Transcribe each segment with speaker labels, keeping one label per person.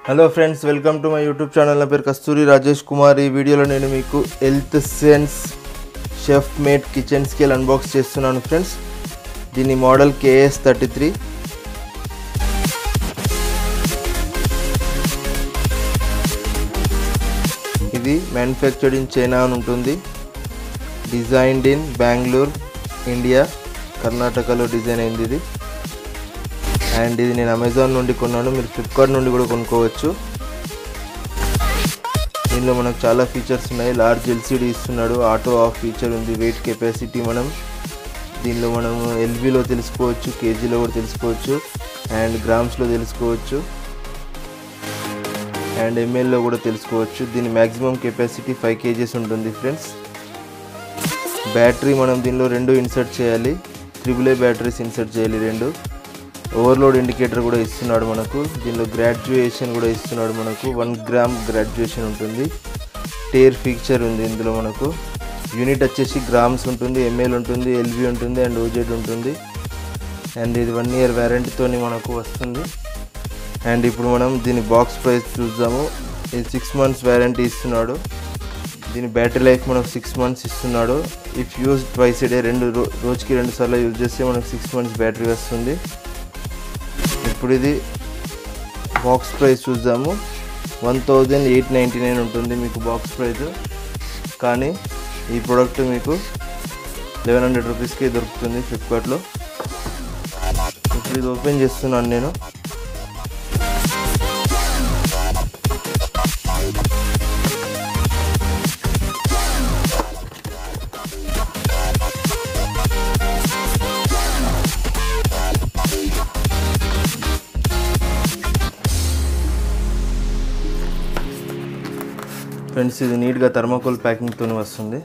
Speaker 1: Hello friends welcome to my YouTube channel నా పేరు కస్తూరి రాజేష్ కుమార్ ఈ వీడియోలో నేను మీకు Health Sense Chef Mate kitchen scale unbox చేస్తున్నాను ఫ్రెండ్స్ దీని మోడల్ కేఎస్ థర్టీ త్రీ ఇది మ్యానుఫ్యాక్చర్డ్ ఇన్ చైనా అని ఉంటుంది డిజైన్డ్ ఇన్ బెంగళూరు ఇండియా కర్ణాటకలో డిజైన్ అయింది ఇది అండ్ ఇది నేను అమెజాన్ నుండి కొన్నాను మీరు ఫ్లిప్కార్ట్ నుండి కూడా కొనుక్కోవచ్చు దీనిలో మనకు చాలా ఫీచర్స్ ఉన్నాయి లార్జ్ ఎల్సిడి ఇస్తున్నాడు ఆటో ఆఫ్ ఫీచర్ ఉంది వెయిట్ కెపాసిటీ మనం దీనిలో మనం ఎల్బీలో తెలుసుకోవచ్చు కేజీలో కూడా తెలుసుకోవచ్చు అండ్ గ్రామ్స్లో తెలుసుకోవచ్చు అండ్ ఎంఎల్లో కూడా తెలుసుకోవచ్చు దీని మ్యాక్సిమం కెపాసిటీ ఫైవ్ కేజీస్ ఉంటుంది ఫ్రెండ్స్ బ్యాటరీ మనం దీనిలో రెండు ఇన్సర్ట్ చేయాలి త్రిబుల్ ఏ బ్యాటరీస్ ఇన్సర్ట్ చేయాలి రెండు ఓవర్లోడ్ ఇండికేటర్ కూడా ఇస్తున్నాడు మనకు దీనిలో గ్రాడ్యుయేషన్ కూడా ఇస్తున్నాడు మనకు వన్ గ్రామ్ గ్రాడ్యుయేషన్ ఉంటుంది టేర్ ఫీచర్ ఉంది ఇందులో మనకు యూనిట్ వచ్చేసి గ్రామ్స్ ఉంటుంది ఎంఎల్ ఉంటుంది ఎల్వి ఉంటుంది అండ్ ఓజెడ్ ఉంటుంది అండ్ ఇది వన్ ఇయర్ వ్యారంటీతో మనకు వస్తుంది అండ్ ఇప్పుడు మనం దీని బాక్స్ ప్రైస్ చూద్దాము ఇది సిక్స్ మంత్స్ వ్యారంటీ ఇస్తున్నాడు దీని బ్యాటరీ లైఫ్ మనకు సిక్స్ మంత్స్ ఇస్తున్నాడు ఇఫ్ యూజ్ ట్వైస్ డే రెండు రో రోజుకి రెండు సార్లు యూజ్ చేస్తే మనకు సిక్స్ మంత్స్ బ్యాటరీ వస్తుంది ఇప్పుడు ఇది బాక్స్ ప్రైస్ చూద్దాము one thousand eight ninety nine ఉంటుంది మీకు బాక్స్ ప్రైస్ కానీ ఈ ప్రోడక్ట్ మీకు లెవెన్ హండ్రెడ్ రూపీస్కి దొరుకుతుంది ఫ్లిప్కార్ట్లో ఇప్పుడు ఇది ఓపెన్ చేస్తున్నాను నేను ఫ్రెండ్స్ ఇది నీట్గా థర్మాకోల్ ప్యాకింగ్తో వస్తుంది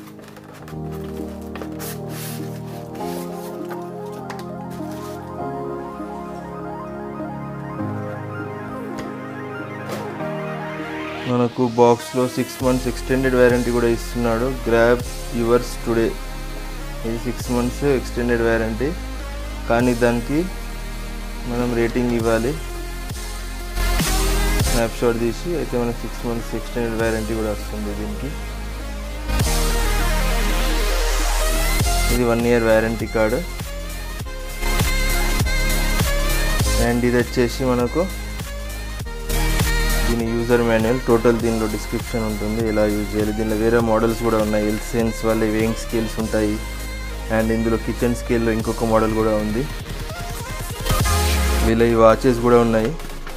Speaker 1: మనకు బాక్స్లో సిక్స్ మంత్స్ ఎక్స్టెండెడ్ వ్యారంటీ కూడా ఇస్తున్నాడు గ్రాబ్ యువర్స్ టుడే ఇది సిక్స్ మంత్స్ ఎక్స్టెండెడ్ వ్యారంటీ కానీ దానికి మనం రేటింగ్ ఇవ్వాలి స్నాప్షాట్ తీసి అయితే మనకు సిక్స్ మంత్స్ ఎక్స్టెండెడ్ వ్యారంటీ కూడా వస్తుంది దీనికి ఇది one year warranty card and ఇది వచ్చేసి మనకు దీని యూజర్ మాన్యువల్ టోటల్ దీనిలో డిస్క్రిప్షన్ ఉంటుంది ఎలా యూజ్ చేయాలి దీనిలో వేరే మోడల్స్ కూడా ఉన్నాయి ఎల్ సెన్స్ వాళ్ళ వేయింగ్ స్కేల్స్ ఉంటాయి అండ్ ఇందులో కిచెన్ స్కేల్లో ఇంకొక మోడల్ కూడా ఉంది వీళ్ళ ఈ వాచెస్ కూడా ఉన్నాయి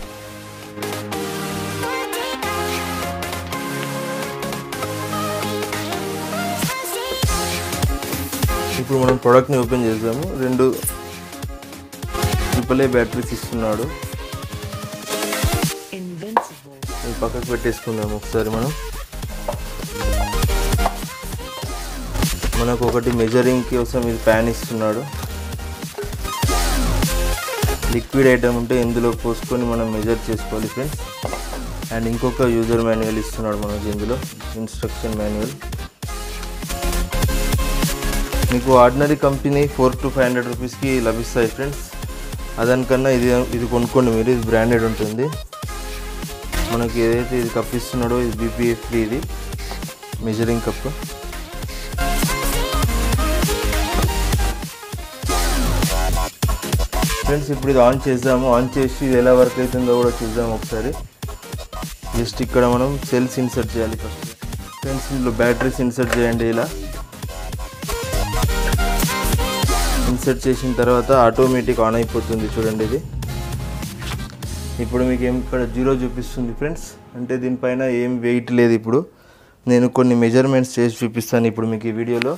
Speaker 1: ఇప్పుడు మనం ప్రోడక్ట్ని ఓపెన్ చేసాము రెండు ట్రిపుల్ ఏ బ్యాటరీస్ ఇస్తున్నాడు
Speaker 2: Invincible.
Speaker 1: ఇది పక్కకు పెట్టేసుకుందాము ఒకసారి మనం మనకు ఒకటి మెజరింగ్ కోసం ఇది ప్యాన్ ఇస్తున్నాడు లిక్విడ్ ఐటమ్ ఉంటే ఇందులో పోసుకొని మనం మెజర్ చేసుకోవాలి ఫ్రెండ్స్ అండ్ ఇంకొక యూజర్ మాన్యువల్ ఇస్తున్నాడు మనకి ఇందులో ఇన్స్ట్రక్షన్ మాన్యువల్ మీకు ordinary company four to five hundred రూపీస్కి లభిస్తాయి ఫ్రెండ్స్ అదానికన్నా ఇది ఇది కొనుక్కోండి మీరు ఇది బ్రాండెడ్ ఉంటుంది మనకి ఏదైతే ఇది కప్ ఇస్తున్నాడో ఇది బీపీఎఫ్ ఫ్రీ ఇది మెజరింగ్ కప్ ఫ్రెండ్స్ ఇప్పుడు ఇది ఆన్ చేద్దాము ఆన్ చేసి ఇది ఎలా వర్క్ అవుతుందో కూడా చూద్దాం ఒకసారి జస్ట్ ఇక్కడ మనం సెల్స్ ఇన్సర్ట్ చేయాలి ఫస్ట్ ఫ్రెండ్స్ ఇందులో బ్యాటరీస్ ఇన్సర్ట్ చేయండి ఇలా ఇన్సర్ట్ చేసిన తర్వాత ఆటోమేటిక్ ఆన్ అయిపోతుంది చూడండి ఇది ఇప్పుడు మీకు ఏం ఇక్కడ జీరో చూపిస్తుంది ఫ్రెండ్స్ అంటే దీనిపైన ఏం వెయిట్ లేదు ఇప్పుడు నేను కొన్ని మెజర్మెంట్స్ చేసి చూపిస్తాను ఇప్పుడు మీకు ఈ వీడియోలో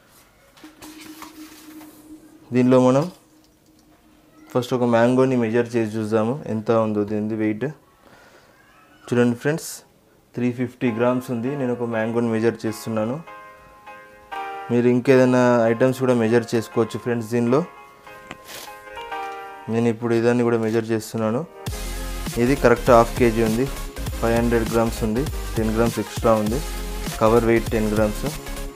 Speaker 1: దీనిలో మనం ఫస్ట్ ఒక మ్యాంగోని మెజర్ చేసి చూద్దాము ఎంత ఉందో దీనిది వెయిట్ చూడండి ఫ్రెండ్స్ త్రీ ఫిఫ్టీ గ్రామ్స్ ఉంది నేను ఒక మ్యాంగోని మెజర్ చేస్తున్నాను మీరు ఇంకేదైనా ఐటమ్స్ కూడా మెజర్ చేసుకోవచ్చు ఫ్రెండ్స్ దీనిలో నేను ఇప్పుడు ఇదాన్ని కూడా మెజర్ చేస్తున్నాను ఇది కరెక్ట్ హాఫ్ కేజీ ఉంది ఫైవ్ హండ్రెడ్ గ్రామ్స్ ఉంది టెన్ గ్రామ్స్ ఎక్స్ట్రా ఉంది కవర్ వెయిట్ టెన్ గ్రామ్స్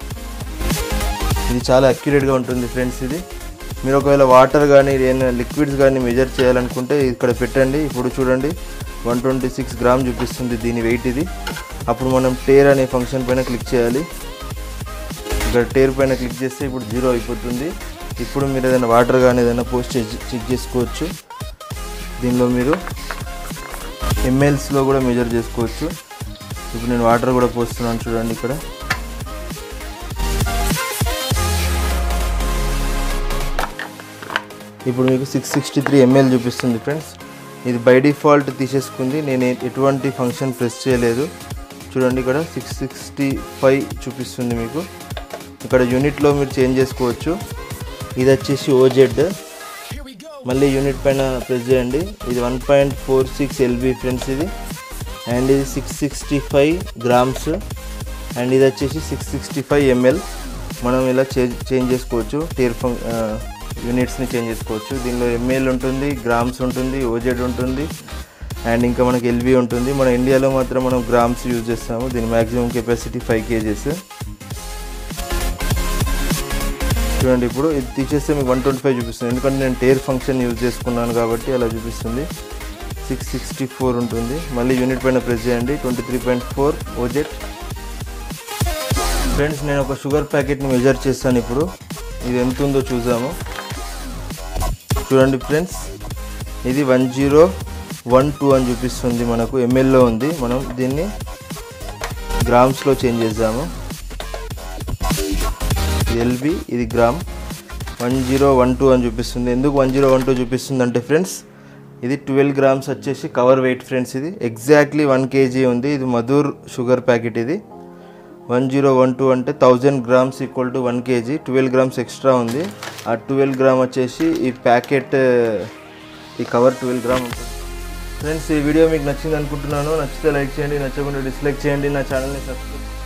Speaker 1: ఇది చాలా అక్యురేట్గా ఉంటుంది ఫ్రెండ్స్ ఇది మీరు ఒకవేళ వాటర్ కానీ ఏదైనా లిక్విడ్స్ కానీ మెజర్ చేయాలనుకుంటే ఇక్కడ పెట్టండి ఇప్పుడు చూడండి వన్ ట్వంటీ సిక్స్ గ్రామ్ చూపిస్తుంది దీని వెయిట్ ఇది అప్పుడు మనం టేర్ అనే ఫంక్షన్ పైన క్లిక్ చేయాలి ఇక్కడ టేర్ పైన క్లిక్ చేస్తే ఇప్పుడు జీరో అయిపోతుంది ఇప్పుడు మీరు ఏదైనా వాటర్ కానీ ఏదైనా పోస్ట్ చెక్ చేసుకోవచ్చు దీనిలో మీరు ఎంఎల్స్లో కూడా మెజర్ చేసుకోవచ్చు ఇప్పుడు నేను వాటర్ కూడా పోస్తున్నాను చూడండి ఇక్కడ ఇప్పుడు మీకు సిక్స్ సిక్స్టీ త్రీ ఎంఎల్ చూపిస్తుంది ఫ్రెండ్స్ ఇది బై డిఫాల్ట్ తీసేసుకుంది నేను ఏ- ఎటువంటి ఫంక్షన్ ప్రెస్ చేయలేదు చూడండి ఇక్కడ సిక్స్ సిక్స్టీ ఫైవ్ చూపిస్తుంది మీకు ఇక్కడ యూనిట్లో మీరు చేంజ్ చేసుకోవచ్చు ఇది వచ్చేసి ఓజెడ్ మళ్ళీ యూనిట్ పైన ప్రెస్ చేయండి ఇది one point four six lb friends ఇది అండ్ ఇది six sixty five grams and ఇది వచ్చేసి సిక్స్ సిక్స్టీ ఫైవ్ ఎంఎల్ మనం ఇలా చేంజ్ చేంజ్ చేసుకోవచ్చు టేర్ ఫం యూనిట్స్ని చేంజ్ చేసుకోవచ్చు దీనిలో ఎంఎల్ ఉంటుంది గ్రామ్స్ ఉంటుంది ఓజెడ్ ఉంటుంది అండ్ ఇంకా మనకి ఎల్బీ ఉంటుంది మన ఇండియాలో మాత్రం మనం గ్రామ్స్ యూజ్ చేస్తాము దీని మ్యాక్సిమం కెపాసిటీ ఫైవ్ కేజెస్ చూడండి ఇప్పుడు ఇది తీసేస్తే మీకు వన్ ట్వంటీ ఫైవ్ చూపిస్తుంది ఎందుకంటే నేను టేర్ ఫంక్షన్ యూజ్ చేసుకున్నాను కాబట్టి అలా చూపిస్తుంది సిక్స్ సిక్స్టీ ఫోర్ ఉంటుంది మళ్ళీ యూనిట్ పైన ప్రెస్ చేయండి twenty three point four OZ friends నేను ఒక షుగర్ ప్యాకెట్ని మెజర్ చేస్తాను ఇప్పుడు ఇది ఎంత ఉందో చూసాము చూడండి ఫ్రెండ్స్ ఇది వన్ జీరో వన్ టూ అని చూపిస్తుంది మనకు ఎంఎల్లో ఉంది మనం దీన్ని గ్రామ్స్లో చేంజ్ చేద్దాము ఎల్బి ఇది gram one zero one two అని చూపిస్తుంది ఎందుకు వన్ జీరో వన్ టూ చూపిస్తుంది అంటే ఫ్రెండ్స్ ఇది ట్వెల్వ్ గ్రామ్స్ వచ్చేసి కవర్ వెయిట్ ఫ్రెండ్స్ ఇది ఎగ్జాక్ట్లీ వన్ కేజీ ఉంది ఇది మధుర్ షుగర్ ప్యాకెట్ ఇది వన్ జీరో వన్ టూ అంటే thousand grams equal to one KG twelve grams extra ఉంది ఆ ట్వెల్వ్ గ్రామ్ వచ్చేసి ఈ ప్యాకెట్ ఈ కవర్ ట్వెల్వ్ గ్రామ్ ఉంటుంది ఫ్రెండ్స్ ఈ వీడియో మీకు నచ్చింది అనుకుంటున్నాను నచ్చితే లైక్ చేయండి నచ్చకుండా డిస్లైక్ చేయండి నా ఛానల్ని సబ్స్క్రైబ్